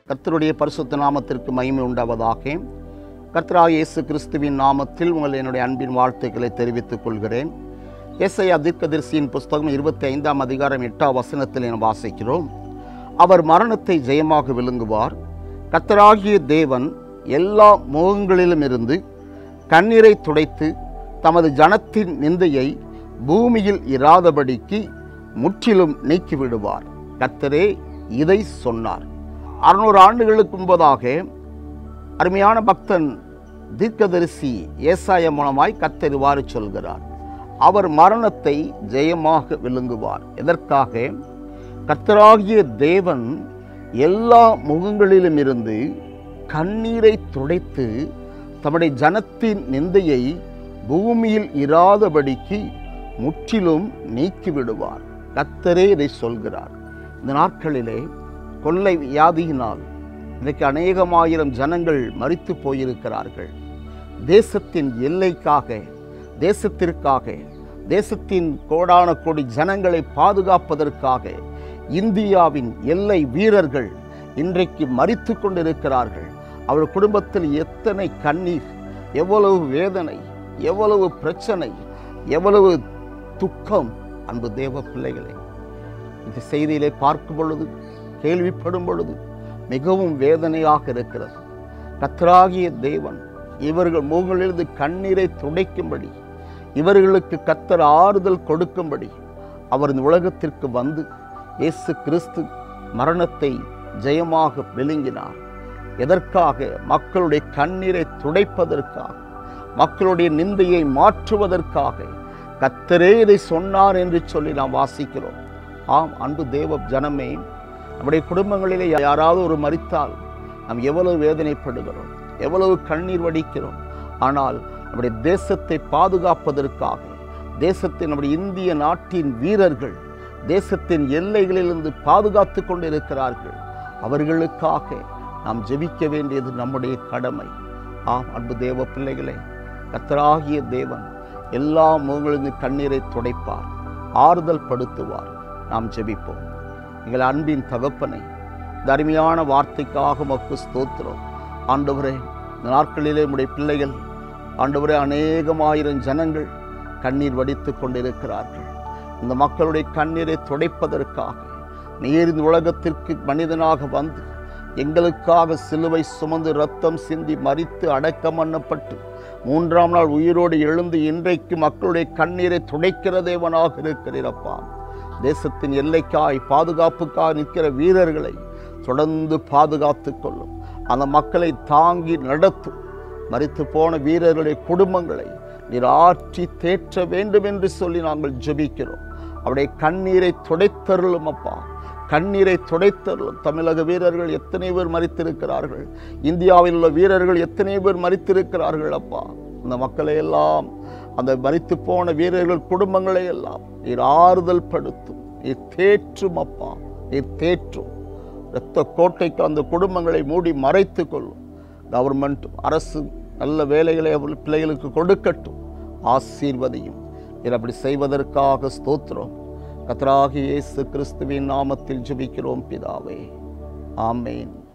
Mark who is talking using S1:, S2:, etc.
S1: கர்த்தருடைய பரிசுத்த நாமத்திற்கு மகிமை உண்டாவதாக கர்த்தராக இயேசு கிறிஸ்துவின் நாமத்தில் உங்கள் என்னுடைய அன்பின் வாழ்த்துக்களை தெரிவித்துக் கொள்கிறேன் ஏசையா தீர்க்கதரிசியின் புஸ்தகம் இருபத்தி ஐந்தாம் அதிகாரம் எட்டாம் வசனத்தில் என வாசிக்கிறோம் அவர் மரணத்தை ஜெயமாக விழுங்குவார் கர்த்தராகிய தேவன் எல்லா முகங்களிலும் இருந்து கண்ணீரை துடைத்து தமது ஜனத்தின் நிந்தையை பூமியில் இராதபடிக்கு முற்றிலும் நீக்கிவிடுவார் கர்த்தரே இதை சொன்னார் அறுநூறு ஆண்டுகளுக்கு முன்பதாக அருமையான பக்தன் தீர்க்கதரிசி ஏசாய மூலமாய் கர்த்தர் இவ்வாறு சொல்கிறார் அவர் மரணத்தை ஜெயமாக விழுங்குவார் எதற்காக கர்த்தராகிய தேவன் எல்லா முகங்களிலும் இருந்து கண்ணீரை துடைத்து தம்முடைய ஜனத்தின் நிந்தையை பூமியில் இராதபடிக்கு முற்றிலும் நீக்கிவிடுவார் கர்த்தரே இதை சொல்கிறார் இந்த நாட்களிலே கொள்ளை வியாதியினால் இன்றைக்கு அநேகமாயிரம் ஜனங்கள் மரித்து போயிருக்கிறார்கள் தேசத்தின் எல்லைக்காக தேசத்திற்காக தேசத்தின் கோடான கோடி ஜனங்களை பாதுகாப்பதற்காக இந்தியாவின் எல்லை வீரர்கள் இன்றைக்கு மரித்து கொண்டிருக்கிறார்கள் அவர் குடும்பத்தில் எத்தனை கண்ணீர் எவ்வளவு வேதனை எவ்வளவு பிரச்சனை எவ்வளவு துக்கம் அன்பு தேவ பிள்ளைகளே இந்த செய்தியிலே பார்க்கும் பொழுது கேள்விப்படும் பொழுது மிகவும் வேதனையாக இருக்கிறது கத்தராகிய தேவன் இவர்கள் முகங்களிலிருந்து கண்ணீரை துடைக்கும்படி இவர்களுக்கு கத்தர் ஆறுதல் கொடுக்கும்படி அவர் இந்த உலகத்திற்கு வந்து இயேசு கிறிஸ்து மரணத்தை ஜெயமாக விழுங்கினார் எதற்காக மக்களுடைய கண்ணீரை துடைப்பதற்காக மக்களுடைய நிந்தையை மாற்றுவதற்காக கத்தரே இதை சொன்னார் என்று சொல்லி நாம் வாசிக்கிறோம் ஆம் அன்பு தேவ ஜனமே நம்முடைய குடும்பங்களிலே யாராவது ஒரு மறித்தால் நாம் எவ்வளவு வேதனைப்படுகிறோம் எவ்வளவு கண்ணீர் வடிக்கிறோம் ஆனால் நம்முடைய தேசத்தை பாதுகாப்பதற்காக தேசத்தின் நம்முடைய இந்திய நாட்டின் வீரர்கள் தேசத்தின் எல்லைகளிலிருந்து பாதுகாத்து கொண்டிருக்கிறார்கள் அவர்களுக்காக நாம் ஜெபிக்க வேண்டியது நம்முடைய கடமை ஆம் அன்பு தேவ பிள்ளைகளே கத்தராகிய தேவன் எல்லா முகங்களிலிருந்து கண்ணீரை துடைப்பார் ஆறுதல் படுத்துவார் நாம் ஜெபிப்போம் எங்கள் அன்பின் தகப்பனை இந்த அருமையான வார்த்தைக்காக மக்கு ஸ்தோத்திரம் ஆண்டவரே இந்த நாட்களிலே உடைய பிள்ளைகள் ஆண்டவரே அநேகமாயிரம் ஜனங்கள் கண்ணீர் வடித்து கொண்டிருக்கிறார்கள் இந்த மக்களுடைய கண்ணீரை துடைப்பதற்காக நீர் இந்த உலகத்திற்கு மனிதனாக வந்து எங்களுக்காக சிலுவை சுமந்து ரத்தம் சிந்தி மறித்து அடக்கம் பண்ணப்பட்டு மூன்றாம் நாள் உயிரோடு எழுந்து இன்றைக்கு மக்களுடைய கண்ணீரை துடைக்கிற தேவனாக இருக்கிறீரப்பா தேசத்தின் எல்லைக்காய் பாதுகாப்புக்காக நிற்கிற வீரர்களை தொடர்ந்து பாதுகாத்து கொள்ளும் அந்த மக்களை தாங்கி நடத்தும் மறித்து போன வீரர்களுடைய குடும்பங்களை நீர் ஆற்றி தேற்ற வேண்டும் என்று சொல்லி நாங்கள் ஜெபிக்கிறோம் அவருடைய கண்ணீரை துடைத்தருளும் அப்பா கண்ணீரை துடைத்தருளும் தமிழக வீரர்கள் எத்தனை பேர் மறித்திருக்கிறார்கள் இந்தியாவில் உள்ள வீரர்கள் எத்தனை பேர் மறித்திருக்கிறார்கள் அப்பா அந்த மக்களை எல்லாம் அந்த மறித்து போன வீரர்கள் குடும்பங்களை எல்லாம் நீர் ஆறுதல் படுத்தும் நீர் தேற்றும் அப்பா நீர் தேற்றும் இரத்த கோட்டைக்கு அந்த குடும்பங்களை மூடி மறைத்து கொள்ளும் கவர்மெண்ட் அரசு நல்ல வேலைகளை அவர் பிள்ளைகளுக்கு கொடுக்கட்டும் ஆசீர்வதியும் நீர் அப்படி செய்வதற்காக ஸ்தோத்திரம் கத்தராகி இயேசு கிறிஸ்துவின் நாமத்தில் ஜெபிக்கிறோம் பிதாவே ஆமேன்